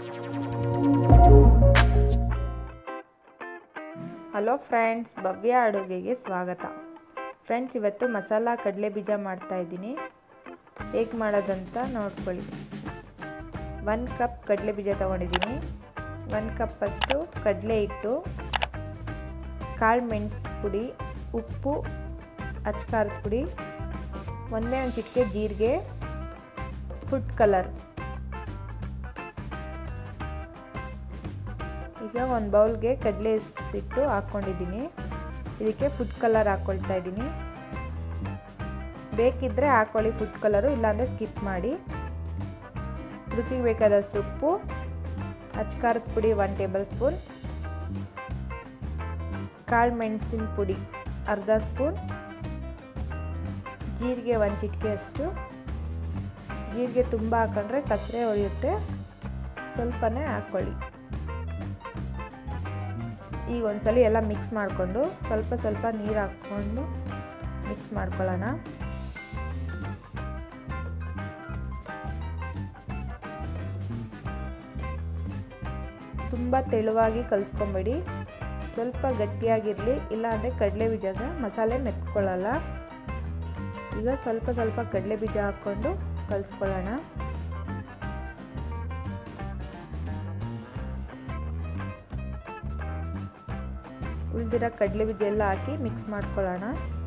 hello friends ಭವ್ಯ ಅಡುಗೆಗೆ ಸ್ವಾಗತ friends ಇವತ್ತು ಮಸಾಲ ಕಡಲೆ ಬೀಜ ಮಾಡ್ತಾಯಿದ್ದೀನಿ ಹೇಗೆ ಮಾಡೋದಂತ ನೋಡ್ಕೊಳ್ಳಿ ಒಂದು ಕಪ್ ಕಡಲೆ ಬೀಜ ತೊಗೊಂಡಿದ್ದೀನಿ ಒಂದು ಕಪ್ಪಷ್ಟು ಕಡಲೆ ಹಿಟ್ಟು ಕಾಳು ಮೆಣಸು ಪುಡಿ ಉಪ್ಪು ಅಚ್ಕಾರದ ಪುಡಿ ಒಂದೇ ಒಂದು ಚಿಟಿಕೆ ಜೀರಿಗೆ ಫುಡ್ ಕಲರ್ ಈಗ ಒಂದು ಬೌಲ್ಗೆ ಕಡಲೆ ಹಿಟ್ಟು ಹಾಕ್ಕೊಂಡಿದ್ದೀನಿ ಇದಕ್ಕೆ ಫುಡ್ ಕಲರ್ ಹಾಕ್ಕೊಳ್ತಾ ಇದ್ದೀನಿ ಬೇಕಿದ್ದರೆ ಹಾಕ್ಕೊಳ್ಳಿ ಫುಡ್ ಕಲರು ಇಲ್ಲಾಂದರೆ ಸ್ಕಿಪ್ ಮಾಡಿ ರುಚಿಗೆ ಬೇಕಾದಷ್ಟು ಉಪ್ಪು ಅಚ್ಕಾರದ ಪುಡಿ ಒನ್ ಟೇಬಲ್ ಸ್ಪೂನ್ ಕಾಳು ಮೆಣಸಿನ ಪುಡಿ ಅರ್ಧ ಸ್ಪೂನ್ ಜೀರಿಗೆ ಒಂದು ಚಿಟಿಕೆಯಷ್ಟು ಜೀರಿಗೆ ತುಂಬ ಹಾಕೊಂಡ್ರೆ ಕಸರೆ ಹೊಡೆಯುತ್ತೆ ಸ್ವಲ್ಪನೇ ಹಾಕ್ಕೊಳ್ಳಿ ಈಗ ಒಂದ್ಸಲ ಎಲ್ಲ ಮಿಕ್ಸ್ ಮಾಡಿಕೊಂಡು ಸ್ವಲ್ಪ ಸ್ವಲ್ಪ ನೀರು ಹಾಕ್ಕೊಂಡು ಮಿಕ್ಸ್ ಮಾಡ್ಕೊಳ್ಳೋಣ ತುಂಬ ತೆಳುವಾಗಿ ಕಲಿಸ್ಕೊಂಬೇಡಿ ಸ್ವಲ್ಪ ಗಟ್ಟಿಯಾಗಿರಲಿ ಇಲ್ಲಾಂದರೆ ಕಡಲೆ ಬೀಜದ ಮಸಾಲೆ ಮೆತ್ಕೊಳ್ಳಲ್ಲ ಈಗ ಸ್ವಲ್ಪ ಸ್ವಲ್ಪ ಕಡಲೆ ಬೀಜ ಹಾಕ್ಕೊಂಡು ಕಲಿಸ್ಕೊಳ್ಳೋಣ ಉಳಿದಿರೋ ಕಡಲೆ ಬೀಜ ಎಲ್ಲ ಹಾಕಿ ಮಿಕ್ಸ್ ಮಾಡ್ಕೊಳ್ಳೋಣ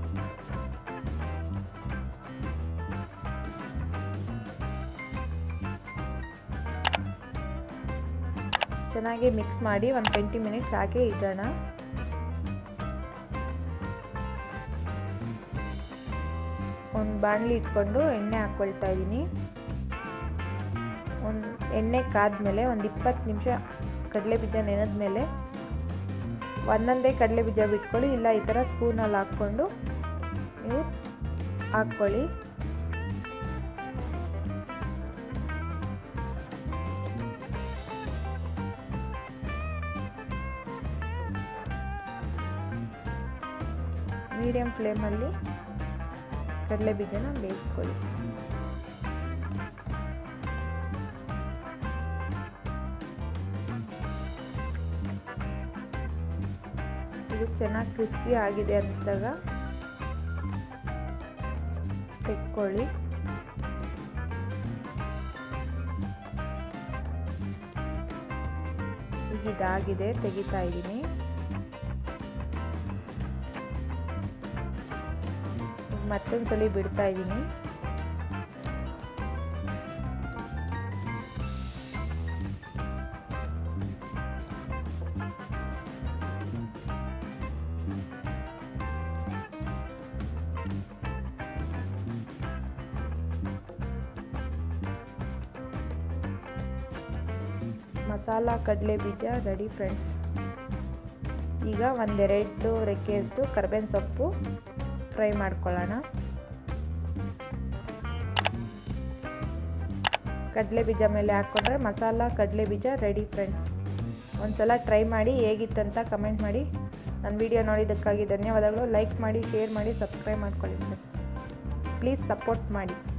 ಚೆನ್ನಾಗಿ ಮಿಕ್ಸ್ ಮಾಡಿ ಒಂದು ಟ್ವೆಂಟಿ ಮಿನಿಟ್ಸ್ ಹಾಕಿ ಇಡೋಣ ಒಂದು ಬಾಣಲಿ ಇಟ್ಕೊಂಡು ಎಣ್ಣೆ ಹಾಕ್ಕೊಳ್ತಾ ಇದ್ದೀನಿ ಒಂದು ಎಣ್ಣೆ ಕಾದ್ಮೇಲೆ ಒಂದು ಇಪ್ಪತ್ತು ನಿಮಿಷ ಕಡಲೆ ಬೀಜ ನೆನೆದ ಮೇಲೆ ಒಂದೊಂದೇ ಕಡಲೆ ಬೀಜ ಬಿಟ್ಕೊಳ್ಳಿ ಇಲ್ಲ ಈ ಥರ ಸ್ಪೂನಲ್ಲಿ ಹಾಕ್ಕೊಂಡು ನೀವು ಹಾಕ್ಕೊಳ್ಳಿ ಮೀಡಿಯಮ್ ಫ್ಲೇಮಲ್ಲಿ ಕಡಲೆ ಬೀಜನ ಬೇಯಿಸ್ಕೊಳ್ಳಿ ಇದು ಚೆನ್ನಾಗಿ ಕ್ರಿಸ್ಪಿ ಆಗಿದೆ ಅನ್ನಿಸಿದಾಗ ತೆಕ್ಕೊಳ್ಳಿ ಈಗ ಇದಾಗಿದೆ ತೆಗಿತಾ ಇದ್ದೀನಿ ಮತ್ತೊಂದ್ಸಲಿ ಬಿಡ್ತಾ ಇದ್ದೀನಿ ಮಸಾಲ ಕಡಲೆ ಬೀಜ ರೆಡಿ ಫ್ರೆಂಡ್ಸ್ ಈಗ ಒಂದೆರಡು ರೆಕ್ಕೆಯಷ್ಟು ಕರ್ಬೇವಿನ ಸೊಪ್ಪು ಫ್ರೈ ಮಾಡ್ಕೊಳ್ಳೋಣ ಕಡಲೆ ಬೀಜ ಮೇಲೆ ಹಾಕ್ಕೊಂಡ್ರೆ ಮಸಾಲ ಕಡಲೆ ಬೀಜ ರೆಡಿ ಫ್ರೆಂಡ್ಸ್ ಒಂದ್ಸಲ ಟ್ರೈ ಮಾಡಿ ಹೇಗಿತ್ತಂತ ಕಮೆಂಟ್ ಮಾಡಿ ನನ್ನ ವಿಡಿಯೋ ನೋಡಿದ್ದಕ್ಕಾಗಿ ಧನ್ಯವಾದಗಳು ಲೈಕ್ ಮಾಡಿ ಶೇರ್ ಮಾಡಿ ಸಬ್ಸ್ಕ್ರೈಬ್ ಮಾಡ್ಕೊಳ್ಳಿ ಪ್ಲೀಸ್ ಸಪೋರ್ಟ್ ಮಾಡಿ